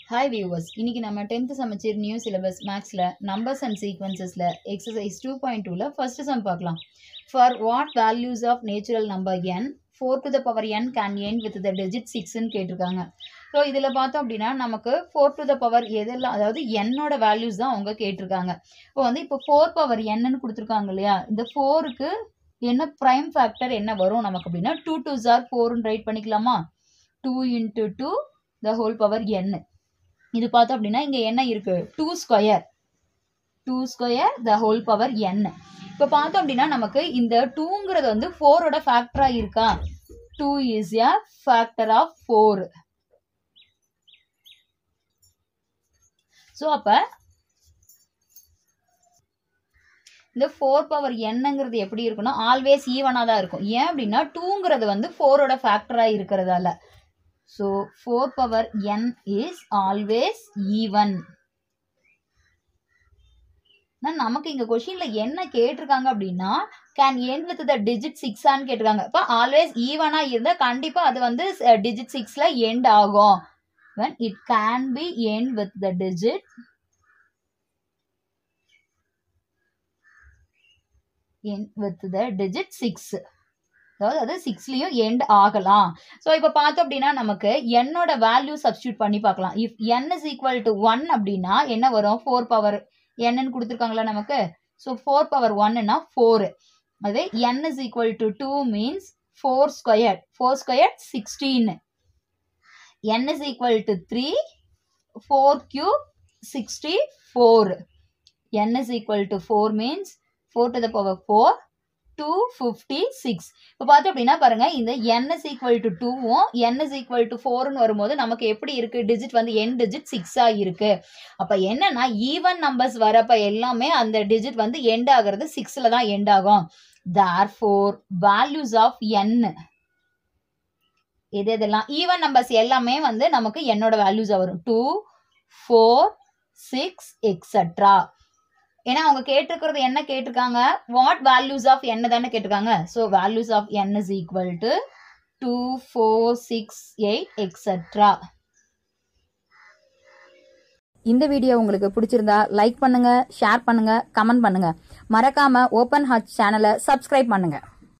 hi viewers இன்னைக்கு நம்ம tenth சமச்சீர் நியூ சிலபஸ் மேக்ஸில் நம்பர்ஸ் அண்ட் சீக்வன்சஸில் எக்ஸசைஸ் டூ பாயிண்ட் டூவில் ஃபர்ஸ்ட் சம் பார்க்கலாம் for what values of natural number n four to the power n can end with the digit சிக்ஸ்ன்னு கேட்டிருக்காங்க so இதில் பார்த்தோம் அப்படின்னா நமக்கு ஃபோர் டு த பவர் எதெல்லாம் அதாவது என்னோட வேல்யூஸ் தான் அவங்க கேட்டிருக்காங்க இப்போ வந்து இப்போ ஃபோர் பவர் என்னன்னு கொடுத்துருக்காங்க இல்லையா இந்த ஃபோருக்கு என்ன ப்ரைம் ஃபேக்டர் என்ன வரும் நமக்கு அப்படின்னா டூ டூ ஜார் ஃபோர்னு ரைட் பண்ணிக்கலாமா two into two the whole power n இது பார்த்தோம் அப்படின்னா இங்கே என்ன இருக்கு two square two square the whole power n இப்போ பார்த்தோம் அப்படின்னா நமக்கு இந்த டூங்கிறது வந்து ஃபோரோட ஃபேக்டராக இருக்கா two is a factor of four so அப்போ இந்த ஃபோர் பவர் என்னங்கிறது எப்படி இருக்குன்னா ஆல்வேஸ் ஈவனாக தான் இருக்கும் ஏன் அப்படின்னா டூங்கிறது வந்து ஃபோரோட ஃபேக்டராக இருக்கிறதால so four power n is always even நமக்கு இங்க கொஷின்ல என்ன கேட்டிருக்காங்க அப்படின்னா can end with the digit சிக்ஸான்னு கேட்டிருக்காங்க இப்போ ஆல்வேஸ் ஈவனா இருந்தா கண்டிப்பா அது வந்து டிஜிட் சிக்ஸ்ல எண்ட் ஆகும் when it can be end with the digit end with the digit 6 அதாவது அது சிக்ஸ்லயும் எண்ட் ஆகலாம் ஸோ இப்போ பார்த்தோம் அப்படின்னா நமக்கு என்னோட வேல்யூ சப்ஸ்டியூட் பண்ணி பார்க்கலாம் if n is equal to one அப்படின்னா என்ன வரும் ஃபோர் பவர் என்னன்னு கொடுத்துருக்காங்களா நமக்கு ஸோ ஃபோர் பவர் ஒன்னுனா ஃபோர் அதே n is equal to two means four square four square sixteen n is equal to 3 4 cube 64 n is equal to 4 means 4 to the power 4 256 இப்போ பார்த்தோம் அப்படின்னா பாருங்க இந்த n is equal to 2வும் n is equal to 4னு வரும்போது நமக்கு எப்படி இருக்கு digit வந்து n டிஜிட் சிக்ஸா இருக்கு அப்ப என்னன்னா ஈவன் நம்பர்ஸ் வரப்ப எல்லாமே அந்த டிஜிட் வந்து எண்ட் ஆகிறது சிக்ஸ்ல தான் எண்ட் ஆகும் therefore values of n எது எதெல்லாம் ஈவன் நம்பர்ஸ் எல்லாமே வந்து நமக்கு என்னோட வேல்யூஸாக வரும் டூ ஃபோர் சிக்ஸ் எக்ஸட்ரா ஏன்னா அவங்க கேட்டிருக்கிறது என்ன கேட்டிருக்காங்க வாட் வேல்யூஸ் ஆஃப் என்ன தானே கேட்டிருக்காங்க so values of n is equal to two four six eight extra இந்த வீடியோ உங்களுக்கு பிடிச்சிருந்தா லைக் பண்ணுங்க ஷேர் பண்ணுங்க கமெண்ட் பண்ணுங்க மறக்காம ஓப்பன் ஹார்ட் சேனலை சப்ஸ்கிரைப் பண்ணுங்க